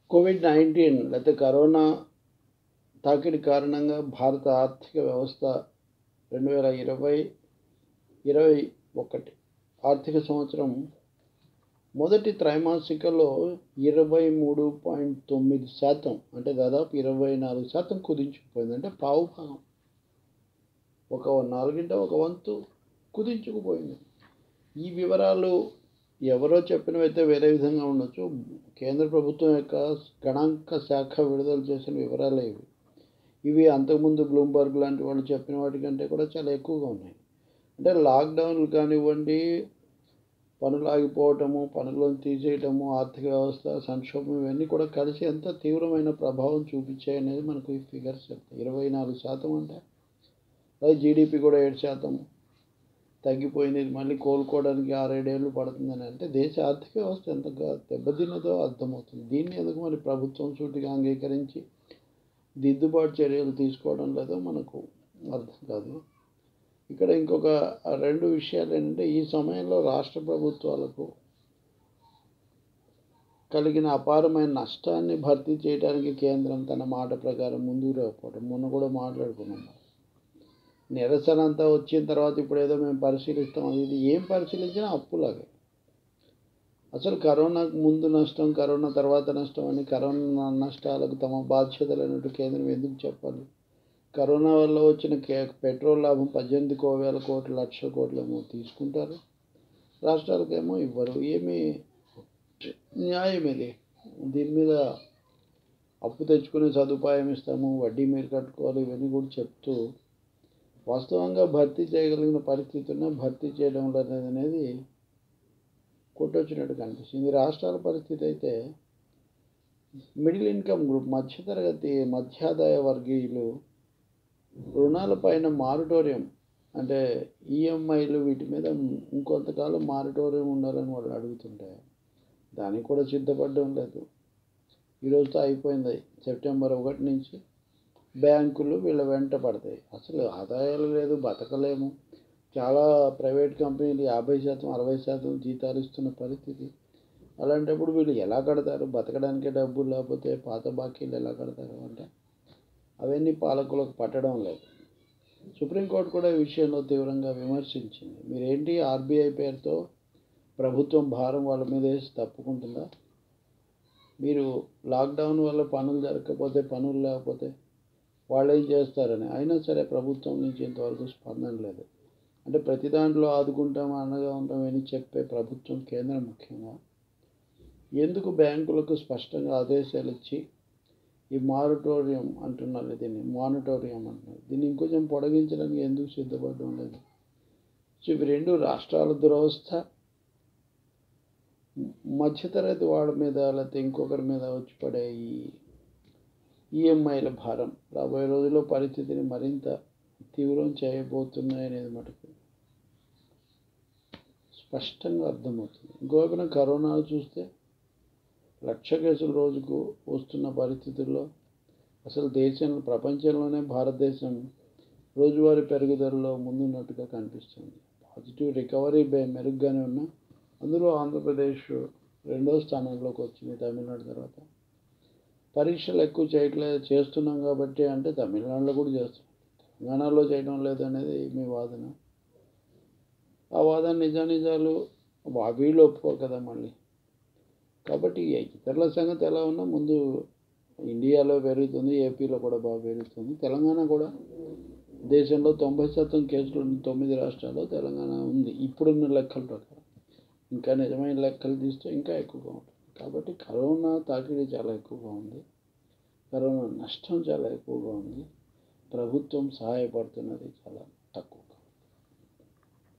Covid nineteen లేకపోతే corona తాకిడి కారణంగా భారత ఆర్థిక వ్యవస్థ రెండు వేల ఇరవై ఇరవై ఒకటి ఆర్థిక సంవత్సరం మొదటి త్రైమాసికలో ఇరవై మూడు పాయింట్ తొమ్మిది శాతం అంటే దాదాపు ఇరవై నాలుగు శాతం కుదించుకుపోయింది అంటే పావు భాగం ఒక నాలుగింట ఒక వంతు కుదించుకుపోయింది ఈ వివరాలు ఎవరో చెప్పినవైతే వేరే విధంగా ఉండొచ్చు కేంద్ర ప్రభుత్వం యొక్క గణాంక శాఖ విడుదల చేసిన వివరాలే ఇవి ఇవి అంతకుముందు బ్లూంబర్గ్ లాంటి వాళ్ళు చెప్పిన వాటికంటే కూడా చాలా ఎక్కువగా ఉన్నాయి అంటే లాక్డౌన్లు కానివ్వండి పనులు ఆగిపోవటము పనులను తీసేయటము ఆర్థిక వ్యవస్థ సంక్షోభం ఇవన్నీ కూడా కలిసి ఎంత తీవ్రమైన ప్రభావం చూపించాయి అనేది మనకు ఈ ఫిగర్స్ చెప్తాయి ఇరవై నాలుగు శాతం అంటే అది జీడిపి కూడా ఏడు శాతం తగ్గిపోయింది ఇది మళ్ళీ కోలుకోవడానికి ఆరేడేళ్ళు పడుతుందని అంటే దేశ ఆర్థిక వ్యవస్థ ఎంతగా దెబ్బతిన్నదో అర్థమవుతుంది దీన్ని ఎందుకు మరి ప్రభుత్వం సూటిగా అంగీకరించి దిద్దుబాటు చర్యలు తీసుకోవడం లేదో మనకు అర్థం కాదు ఇక్కడ ఇంకొక రెండు విషయాలు ఏంటంటే ఈ సమయంలో రాష్ట్ర ప్రభుత్వాలకు కలిగిన అపారమైన నష్టాన్ని భర్తీ చేయడానికి కేంద్రం తన మాట ప్రకారం ముందుకు రాకపోవడం మొన్న కూడా మాట్లాడుకున్నాం నిరసన అంతా వచ్చిన తర్వాత ఇప్పుడు ఏదో మేము పరిశీలిస్తాం అది ఇది ఏం పరిశీలించినా అప్పులాగే అసలు కరోనాకు ముందు నష్టం కరోనా తర్వాత నష్టం అని కరోనా నష్టాలకు తమ బాధ్యతలు అన్నట్టు కేంద్రం ఎందుకు చెప్పాలి కరోనా వల్ల వచ్చిన కే పెట్రోల్ లాభం పద్దెనిమిది కో వేల కోట్ల లక్షల కోట్లేమో తీసుకుంటారు రాష్ట్రాలకేమో ఇవ్వరు ఏమి న్యాయం ఇది దీని మీద అప్పు తెచ్చుకునే సదుపాయం ఇస్తాము వడ్డీ మీరు కట్టుకోవాలి ఇవన్నీ కూడా చెప్తూ వాస్తవంగా భర్తీ చేయగలిగిన పరిస్థితున్న భర్తీ చేయడం లేదు అనేది కొట్టొచ్చినట్టు కనిపిస్తుంది రాష్ట్రాల పరిస్థితి అయితే మిడిల్ ఇన్కమ్ గ్రూప్ మధ్యతరగతి మధ్యాదాయ వర్గీయులు రుణాలపైన మారిటోరియం అంటే ఈఎంఐలు వీటి మీద ఇంకొంతకాలం మారిటోరియం ఉండాలని వాళ్ళు అడుగుతుంటే దానికి కూడా సిద్ధపడడం లేదు ఈరోజుతో అయిపోయింది సెప్టెంబర్ ఒకటి నుంచి బ్యాంకులు వీళ్ళ వెంట పడతాయి అసలు ఆదాయాలు లేదు బతకలేము చాలా ప్రైవేట్ కంపెనీలు యాభై శాతం అరవై శాతం జీతాలు ఇస్తున్న పరిస్థితి అలాంటప్పుడు వీళ్ళు ఎలా కడతారు బతకడానికి డబ్బులు లేకపోతే పాత బాకీలు ఎలా కడతారు అంటే అవన్నీ పాలకులకు పట్టడం లేదు సుప్రీంకోర్టు కూడా ఈ విషయంలో తీవ్రంగా విమర్శించింది మీరేంటి ఆర్బీఐ పేరుతో ప్రభుత్వం భారం వాళ్ళ మీద వేసి తప్పుకుంటుందా మీరు లాక్డౌన్ వల్ల పనులు జరగకపోతే పనులు లేకపోతే వాళ్ళు ఏం చేస్తారని అయినా సరే ప్రభుత్వం నుంచి ఇంతవరకు స్పందన లేదు అంటే ప్రతి దాంట్లో ఆదుకుంటాం అండగా ఉంటాం అని చెప్పే ప్రభుత్వం కేంద్రం ముఖ్యంగా ఎందుకు బ్యాంకులకు స్పష్టంగా ఆదేశాలు ఇచ్చి ఈ మారిటోరియం అంటున్నారు దీన్ని మానిటోరియం అంటున్నారు దీన్ని ఇంకొంచెం పొడిగించడానికి ఎందుకు సిద్ధపడడం లేదు సో ఇవి రెండు రాష్ట్రాల దురవస్థ మధ్యతరగతి వాడి మీద లేకపోతే ఇంకొకరి మీద వచ్చి పడే ఈ ఈఎంఐల భారం రాబోయే రోజుల్లో పరిస్థితిని మరింత తీవ్రం చేయబోతున్నాయనేది మటుకు స్పష్టంగా అర్థమవుతుంది ఇంకోవైపున కరోనా చూస్తే లక్ష కేసులు రోజుకు వస్తున్న పరిస్థితుల్లో అసలు దేశంలో ప్రపంచంలోనే భారతదేశం రోజువారీ పెరుగుదలలో ముందున్నట్టుగా కనిపిస్తుంది పాజిటివ్ రికవరీ బే మెరుగ్గానే ఉన్నా అందులో ఆంధ్రప్రదేశ్ రెండో స్థానంలోకి వచ్చింది తమిళనాడు తర్వాత పరీక్షలు ఎక్కువ చేయట్లేదు చేస్తున్నాం కాబట్టి అంటే తమిళనాడులో కూడా చేస్తున్నాం తెలంగాణలో చేయడం లేదు అనేది మీ వాదన ఆ వాదన నిజానిజాలు వీళ్ళు ఒప్పుకోరు కదా మళ్ళీ కాబట్టి ఇతరుల సంగతి ఎలా ఉన్నా ముందు ఇండియాలో పెరుగుతుంది ఏపీలో కూడా బాగా పెరుగుతుంది తెలంగాణ కూడా దేశంలో తొంభై శాతం కేసులు ఉన్న తొమ్మిది రాష్ట్రాల్లో తెలంగాణ ఉంది ఇప్పుడున్న లెక్కల ప్రకారం ఇంకా నిజమైన లెక్కలు తీస్తే ఇంకా ఎక్కువగా ఉంటుంది కాబట్టి కరోనా తాకిడి చాలా ఎక్కువగా ఉంది కరోనా నష్టం చాలా ఎక్కువగా ఉంది ప్రభుత్వం సహాయపడుతున్నది చాలా తక్కువ